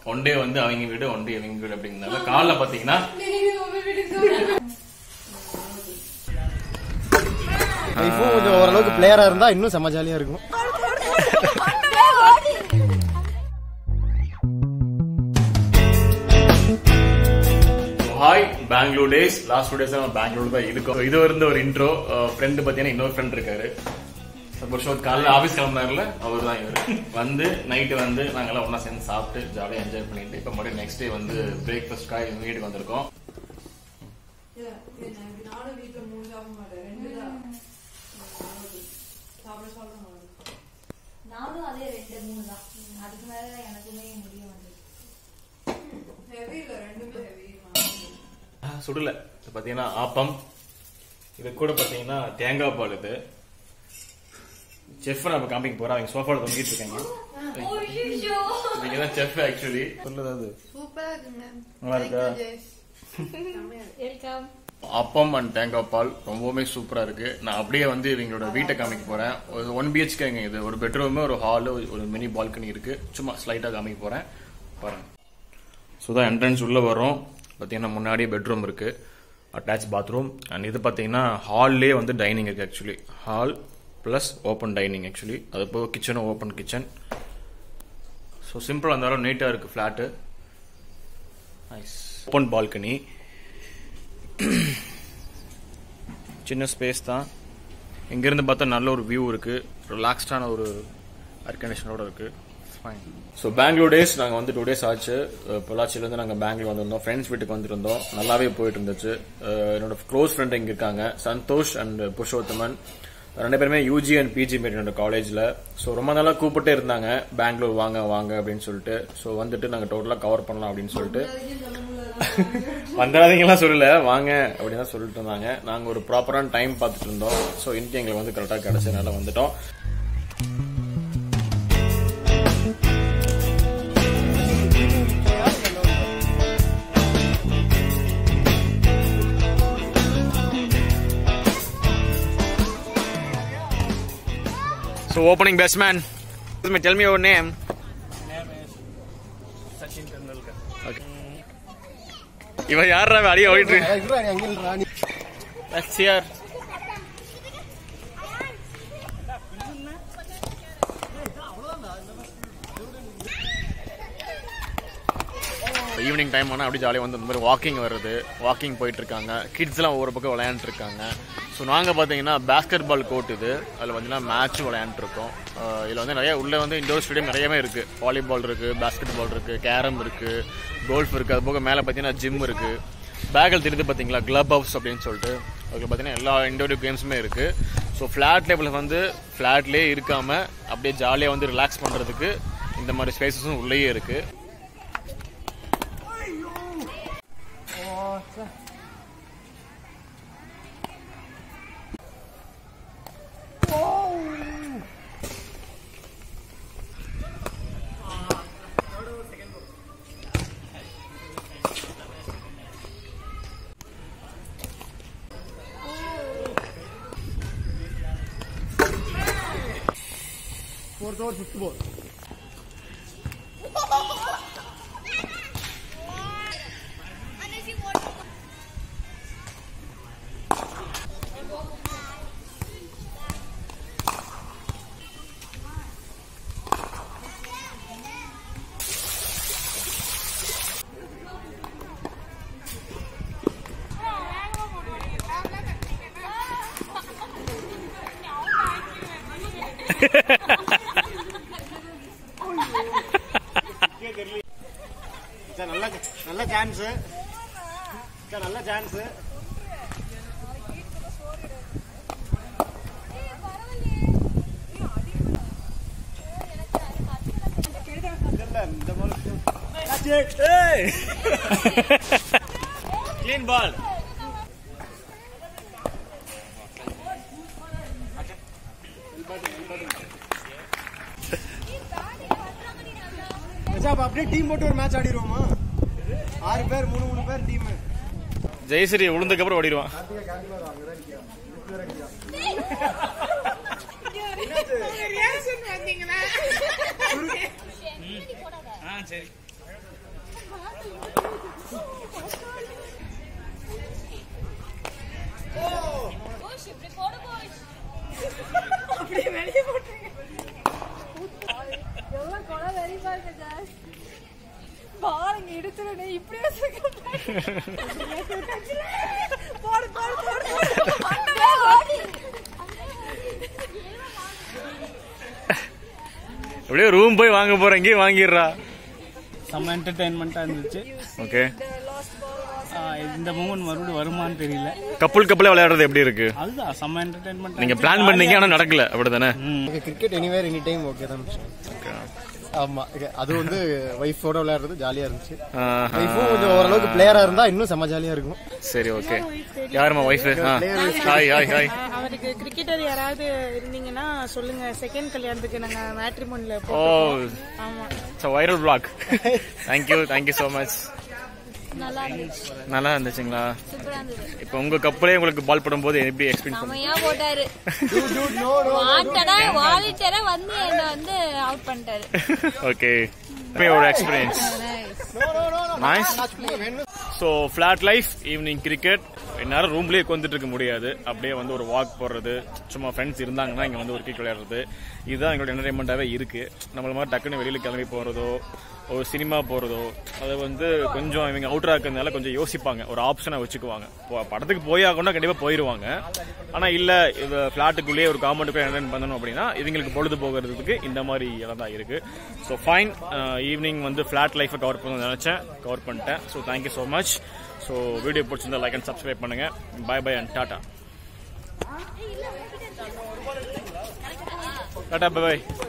One day வந்து அவங்க வீடு ஒன் டே இவங்க வீடு அப்படிங்கிறனால காலைல பாத்தீங்கன்னா இப்போ கொஞ்சம் ஓரளவுக்கு பிளேயரா இருந்தா இன்னும் செம்ம ஜாலியா இருக்கும் hi Bangalore days last two days நம்ம பெங்களூர் தான் இருக்கோம் இது வந்து ஒரு இன்ட்ரோ ஃப்ரெண்டு பார்த்தீங்கன்னா இன்னொரு ஃப்ரெண்ட் இருக்காரு புருஷோத் காலைல ஆஃபீஸ் கிளம்புனாருல அவர் தான் இவர் வந்து நைட்டு வந்து நாங்கெல்லாம் ஒன்றா சேர்ந்து சாப்பிட்டு ஜாலியாக என்ஜாய் பண்ணிட்டு இப்போ மறுபடியும் நெக்ஸ்ட் டே வந்து பிரேக்ஃபாஸ்ட்காக எங்கள் வீட்டுக்கு வந்திருக்கோம் நானும் வீட்டுல மூணு சாப்பிட மாட்டேன் ரெண்டு தான் சாப்பிட சாப்பிட மாட்டேன் நானும் அதே ரெண்டு மூணு தான் அதுக்கு மேல எனக்குமே முடிய வந்து ஹெவி இல்ல ரெண்டுமே ஹெவி சுடல இது பார்த்தீங்கன்னா ஆப்பம் இது கூட பார்த்தீங்கன்னா தேங்காய் பால் இது செஃப் நம்ம காமிக்க போறோம் அவங்க சோஃபால தொங்கிட்டு இருக்காங்க நீங்க தான் செஃப் ஆக்சுவலி சொல்லுது அது சூப்பரா இருக்குங்க நல்லா இருக்கா? வெல்கம் அப்பம் அண்ட் தேங்காய் பால் ரொம்பவுமே சூப்பரா இருக்கு நான் அப்படியே வந்து இவங்களோட வீட்டை காமிக்க போறேன் ஒரு ஒன் பிஹெச்கேங்க இது ஒரு பெட்ரூம் ஒரு ஹால் ஒரு மினி பால்கனி இருக்கு சும்மா ஸ்லைட்டா காமிக்க போறேன் பாருங்க ஸோ தான் என்ட்ரன்ஸ் உள்ள வரும் பார்த்தீங்கன்னா முன்னாடியே பெட்ரூம் இருக்கு அட்டாச் பாத்ரூம் அண்ட் இது பார்த்தீங்கன்னா ஹால்லே வந்து டைனிங் இருக்கு actually hall plus open dining actually அது போக கிச்சனும் ஓப்பன் கிச்சன் ஸோ சிம்பிளாக இருந்தாலும் நீட்டாக இருக்கு ஃப்ளாட்டு நைஸ் ஓப்பன் பால்கனி சின்ன ஸ்பேஸ் தான் இங்கிருந்து பார்த்தா நல்ல ஒரு வியூ இருக்கு ரிலாக்ஸ்டான ஒரு ஏர் கண்டிஷனோட இருக்கு ஃபைன் ஸோ பெங்களூர் டேஸ் நாங்கள் வந்து டூ டேஸ் ஆச்சு அஹ் பொள்ளாச்சியிலேருந்து நாங்கள் பெங்களூர் வந்திருந்தோம் ஃப்ரெண்ட்ஸ் வீட்டுக்கு வந்திருந்தோம் நல்லாவே போயிட்டு இருந்துச்சு அஹ் என்னோட க்ளோஸ் ஃப்ரெண்ட் இங்கே இருக்காங்க சந்தோஷ் அண்ட் புருஷோத்தமன் ரெண்டு பேருமே யூஜி அண்ட் பிஜி மேட் என்னோட காலேஜில் ஸோ ரொம்ப நாளாக கூப்பிட்டே இருந்தாங்க பெங்களூர் வாங்க வாங்க அப்படின்னு சொல்லிட்டு ஸோ வந்துட்டு நாங்கள் டோட்டலாக கவர் பண்ணலாம் அப்படின்னு சொல்லிட்டு வந்தாதீங்கலாம் சொல்லல வாங்க அப்படின்னு தான் சொல்லிட்டு இருந்தாங்க நாங்க ஒரு ப்ராப்பரான டைம் பார்த்துட்டு இருந்தோம் ஸோ இன்னைக்கு எங்களுக்கு வந்து கரெக்டாக கிடைச்சதுனால வந்துட்டோம் So opening best man. Tell me your name. இவன் யாரா அடிய ஓடிட்டு ராணி That's here. ஈவினிங் டைம் ஆனால் அப்படி ஜாலியாக வந்து இந்த மாதிரி வாக்கிங் வருது வாக்கிங் போயிட்டு இருக்காங்க கிட்ஸ்லாம் ஒவ்வொரு பக்கம் விளையாண்டுட்டு இருக்காங்க ஸோ நாங்கள் பார்த்தீங்கன்னா பேஸ்கெட் பால் கோர்ட் இது அதில் பார்த்தீங்கன்னா மேட்ச் விளையாண்டுருக்கோம் இதில் வந்து நிறைய உள்ளே வந்து இண்டோர் ஸ்டேடியம் நிறையவே இருக்குது வாலிபால் இருக்குது பேஸ்கெட் பால் இருக்குது கேரம் இருக்குது கோல்ஃப் இருக்குது அது போக மேலே பார்த்தீங்கன்னா ஜிம் இருக்குது பேக்கில் தெரியுது பார்த்தீங்களா கிளப் ஹவுஸ் அப்படின்னு சொல்லிட்டு அதில் பார்த்தீங்கன்னா எல்லா இண்டோர் கேம்ஸுமே இருக்குது ஸோ ஃப்ளாட் லெவலில் வந்து ஃப்ளாட்லேயே இருக்காமல் அப்படியே ஜாலியாக வந்து ரிலாக்ஸ் பண்ணுறதுக்கு இந்த மாதிரி ஸ்பேசஸும் உள்ளேயே இருக்குது ஃபோர்த் ஓவர் ஃபிஃப்த் பால் நல்ல நல்ல சான்ஸ் நல்ல சான்ஸ் இந்த கிளீன் பால் அப்ப அப்படியே டீம் போட்டு ஒரு மேட்ச் ஆடிடுவோமா ஆறு பேர் மூணு மூணு பேர் டீம் ஜெயஸ்ரீ உளுந்ததுக்கு அப்புறம் ஓடிடுவான் ரியாக்ஷன் வந்தீங்கன்னா அப்படியே வெளியே போட்டுருங்க எவ்வளவு கொலை வெறி பாருங்க ஜாஸ் பாருங்க இடுத்துறனே இப்படியே போடு போடு போடு போடு பண்ணவே ஓடி அப்படியே ரூம் போய் வாங்க போறேன் இங்கேயும் வாங்கிடுறா செம்ம என்டர்டைன்மெண்ட்டாக இருந்துச்சு ஓகே ஆ, இந்த மூமெண்ட் மறுபடியும் வருமான்னு தெரியல கப்புள் கப்புளே விளையாடுறது எப்படி இருக்கு அதுதான் செம்ம என்டர்டைன்மெண்ட் நீங்க பிளான் பண்ணீங்க ஆனா நடக்கல அப்படிதானே cricket anywhere any time okay தான் ஆமா okay. அது வந்து ஒய்ஃபோட விளையாடுறது ஜாலியா இருந்துச்சு ஆஹா. ஒய்ஃபும் கொஞ்சம் ஓரளவுக்கு பிளேயரா இருந்தா இன்னும் செம்ம ஜாலியா இருக்கும் சரி ஓகே யாருமா ஒய்ஃப் ஹாய் ஹாய் ஹாய் அவருக்கு கிரிக்கெட்டர் யாராவது இருந்தீங்கன்னா சொல்லுங்க செகண்ட் கல்யாணத்துக்கு நாங்க மேட்ரிமோனில ஓ ஆமா so viral blog thank you thank you so much நல்லா இருந்துச்சு நல்லா இருந்துச்சுங்களா சூப்பரா இருந்தது இப்போ உங்க கப்பலே உங்களுக்கு பால் போடும்போது எப்படி எக்ஸ்பீரியன்ஸ் செமையா போட்டாரு வாண்டடா வாலிட்டரா வந்து என்ன வந்து அவுட் பண்ணிட்டாரு ஓகே ஒரு experience nice so flat life evening cricket என்னால் ரூம்லேயே உட்காந்துட்டு இருக்க முடியாது அப்படியே வந்து ஒரு வாக் போடுறது சும்மா ஃப்ரெண்ட்ஸ் இருந்தாங்கன்னா இங்கே வந்து ஒரு கிரிக்கெட் விளையாடுறது இதுதான் எங்களோட என்டர்டைன்மெண்ட்டாகவே இருக்குது நம்மள மாதிரி டக்குன்னு வெளியில் கிளம்பி போகிறதோ ஒரு சினிமா போகிறதோ அது வந்து கொஞ்சம் இவங்க அவுட்டராக இருக்கிறதுனால கொஞ்சம் யோசிப்பாங்க ஒரு ஆப்ஷனை வச்சுக்குவாங்க இப்போ படத்துக்கு போய் ஆகணும்னா கண்டிப்பாக போயிடுவாங்க ஆனால் இல்லை இது ஃப்ளாட்டுக்குள்ளேயே ஒரு காம்பவுண்டுக்குள்ளே என்டர்டைன் பண்ணணும் அப்படின்னா இவங்களுக்கு பொழுது போகிறதுக்கு இந்த மாதிரி இடம் தான் இருக்குது ஸோ ஃபைன் ஈவினிங் வந்து ஃப்ளாட் லைஃப்பை கவர் பண்ணணும்னு நினச்சேன் கவர் பண்ணிட்டேன் so thank you so much so video பிடிச்சிருந்தா லைக் அண்ட் சப்ஸ்கிரைப் பண்ணுங்கள் bye bye and tata tata bye by